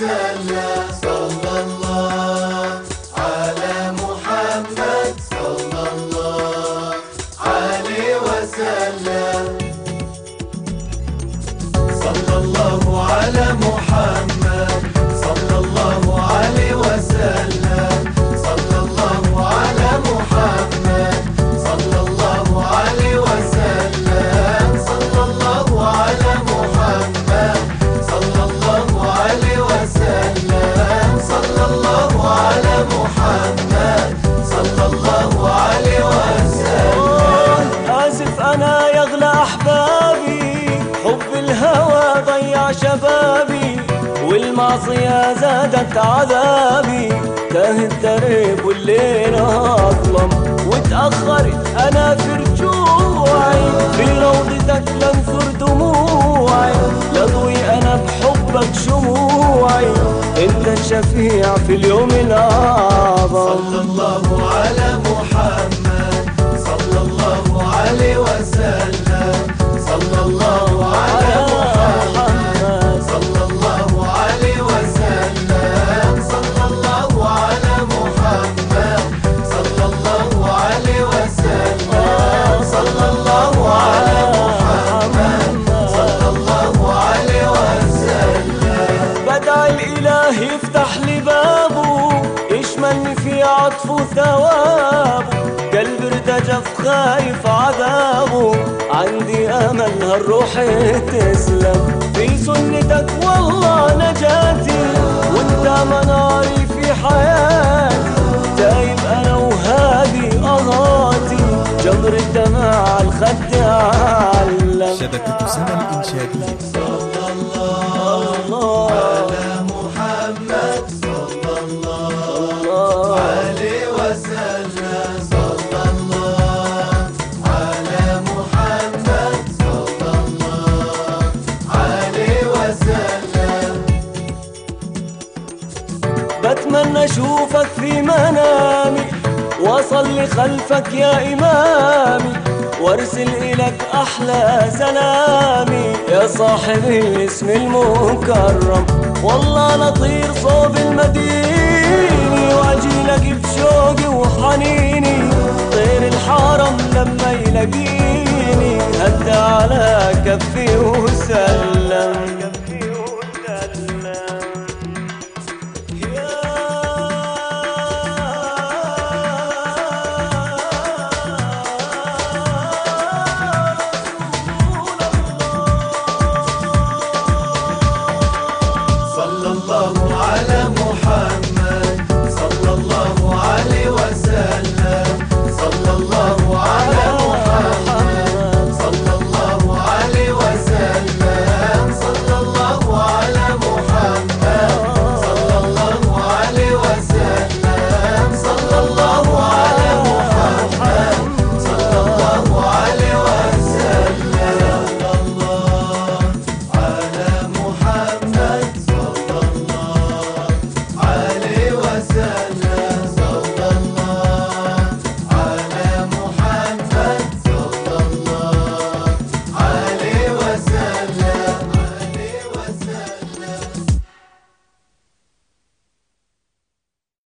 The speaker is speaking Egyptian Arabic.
وسلم صلى الله على محمد صلى الله عليه وسلم صلى الله على محمد صلى الله عليه وسلم صلى الله على محمد صلى الله عليه وسلم صلى الله على محمد صلى الله عليه وسلم صلى الله على محمد صلى الله عليه وسلم آسف أنا يغلى أحبابي حب الهوى ضيع شبابي والمعصية زادت عذابي تاه الدرب والليل أظلم وتأخرت أنا في رجوعي في روضتك لانثر دموعي لضوي أنا بحبك شموعي أنت الشفيع في اليوم الأعظم صلى الله على محمد صلى الله عليه وسلم صلى الله على محمد صلى الله عليه وسلم صلى الله على محمد صلى الله عليه وسلم صلى الله على محمد صلى الله عليه وسلم بدع الإله يفتح لي بابه يشملني في عطفه ثوابه قلبي ارتجف خايف عذابه عندي أمل هالروح تسلم في سنتك والله نجاتي وانت مناري في حياتي تايب أنا وهادي أغاتي جمر الدمع على الخد علم شبكة سنة الإنشادية الله على محمد صلى الله عليه وسلم صلى الله على محمد صلى الله عليه وسلم بتمنى اشوفك في منامي واصلي خلفك يا امامي وارسل الك احلى سلامي يا صاحب الاسم المكرم والله نطير صوب المديني واجي لك بشوقي وحنيني طير الحرم لما يلاقيني هدى على كفي وسلم